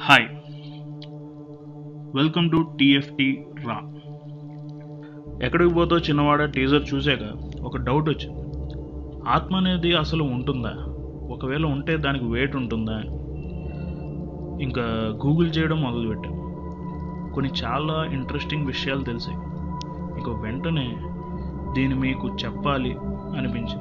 hi welcome to TFT రా ఎక్కడికి పోతో చిన్నవాడ టీజర్ చూశాక ఒక డౌట్ వచ్చింది ఆత్మ అనేది అసలు ఉంటుందా ఒకవేళ ఉంటే దానికి వెయిట్ ఉంటుందా అని ఇంకా గూగుల్ చేయడం మొదలుపెట్టాను కొన్ని చాలా ఇంట్రెస్టింగ్ విషయాలు తెలిసాయి ఇక వెంటనే దీన్ని మీకు చెప్పాలి అనిపించింది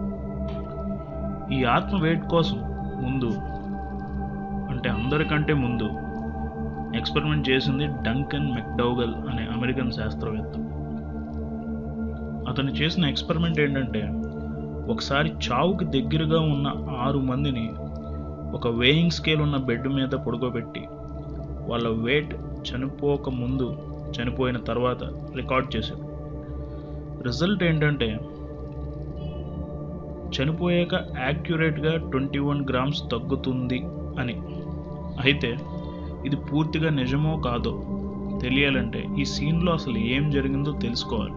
ఈ ఆత్మ వెయిట్ కోసం ముందు అంటే అందరికంటే ముందు ఎక్స్పెరిమెంట్ చేసింది డంకన్ మెక్డౌగల్ అనే అమెరికన్ శాస్త్రవేత్త అతను చేసిన ఎక్స్పెరిమెంట్ ఏంటంటే ఒకసారి చావుకి దగ్గరగా ఉన్న ఆరు మందిని ఒక వేయింగ్ స్కేల్ ఉన్న బెడ్ మీద పడుకోబెట్టి వాళ్ళ వెయిట్ చనిపోక ముందు చనిపోయిన తర్వాత రికార్డ్ చేశాడు రిజల్ట్ ఏంటంటే చనిపోయాక యాక్యురేట్గా ట్వంటీ వన్ గ్రామ్స్ తగ్గుతుంది అని అయితే ఇది పూర్తిగా నిజమో కాదో తెలియాలంటే ఈ సీన్లో అసలు ఏం జరిగిందో తెలుసుకోవాలి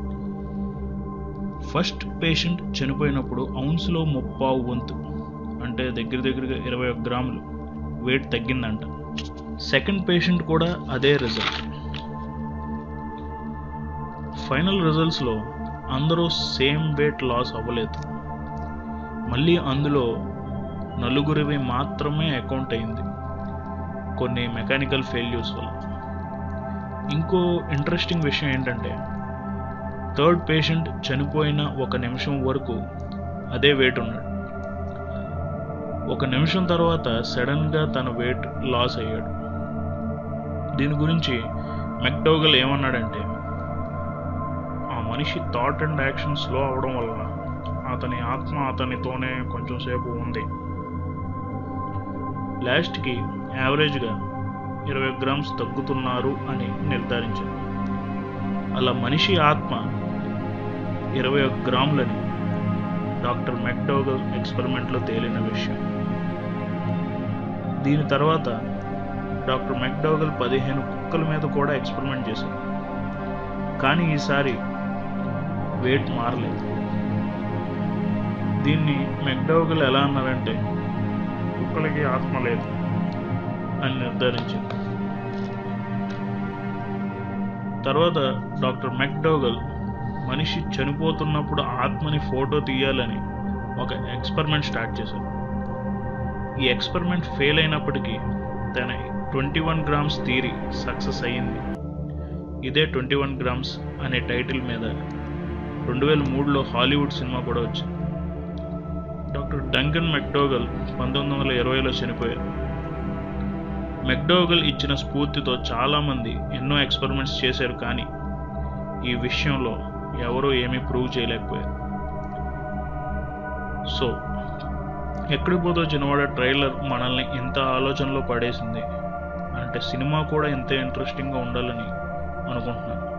ఫస్ట్ పేషెంట్ చనిపోయినప్పుడు ఔన్స్లో ముప్పావు వంతు అంటే దగ్గర దగ్గరగా ఇరవై ఒక గ్రాములు వెయిట్ తగ్గిందంట సెకండ్ పేషెంట్ కూడా అదే రిజల్ట్ ఫైనల్ రిజల్ట్స్లో అందరూ సేమ్ వెయిట్ లాస్ అవ్వలేదు మళ్ళీ అందులో నలుగురివి మాత్రమే అకౌంట్ అయింది కొన్ని మెకానికల్ ఫెయిల్యూర్స్ వల్ల ఇంకో ఇంట్రెస్టింగ్ విషయం ఏంటంటే థర్డ్ పేషెంట్ చనిపోయిన ఒక నిమిషం వరకు అదే వెయిట్ ఉన్నాడు ఒక నిమిషం తర్వాత సడన్గా తన వెయిట్ లాస్ అయ్యాడు దీని గురించి మెక్డోగల్ ఏమన్నాడంటే ఆ మనిషి థాట్ అండ్ యాక్షన్ స్లో అవడం వల్ల అతని ఆత్మ అతనితోనే కొంచెం సేపు ఉంది లాస్ట్కి యావరేజ్గా ఇరవై గ్రామ్స్ తగ్గుతున్నారు అని నిర్ధారించింది అలా మనిషి ఆత్మ ఇరవై ఒక్క గ్రాములని డాక్టర్ మెక్డోగల్ ఎక్స్పెరిమెంట్లో తేలిన విషయం దీని తర్వాత డాక్టర్ మెక్డోగల్ పదిహేను కుక్కల మీద కూడా ఎక్స్పెరిమెంట్ చేశారు కానీ ఈసారి వెయిట్ మారలేదు దీన్ని మెక్డోగల్ ఎలా అన్నారంటే కుక్కలకి ఆత్మ లేదు అని నిర్ధారించింది తర్వాత డాక్టర్ మెక్డోగల్ మనిషి చనిపోతున్నప్పుడు ఆత్మని ఫోటో తీయాలని ఒక ఎక్స్పెరిమెంట్ స్టార్ట్ చేశారు ఈ ఎక్స్పెరిమెంట్ ఫెయిల్ అయినప్పటికీ తన twenty one grams theory success అయ్యింది ఇదే ట్వంటీ వన్ గ్రామ్స్ అనే టైటిల్ మీద రెండు వేల మూడులో హాలీవుడ్ సినిమా కూడా వచ్చింది డాక్టర్ డంకన్ మెక్డోగల్ పంతొమ్మిది వందల ఇరవైలో చనిపోయారు మెక్డోగల్ ఇచ్చిన స్ఫూర్తితో చాలామంది ఎన్నో ఎక్స్పెరిమెంట్స్ చేశారు కానీ ఈ విషయంలో ఎవరూ ఏమీ ప్రూవ్ చేయలేకపోయారు సో ఎక్కడికి పోతో చిన్నవాడ ట్రైలర్ మనల్ని ఇంత ఆలోచనలో పడేసింది అంటే సినిమా కూడా ఇంత ఇంట్రెస్టింగ్గా ఉండాలని అనుకుంటున్నాను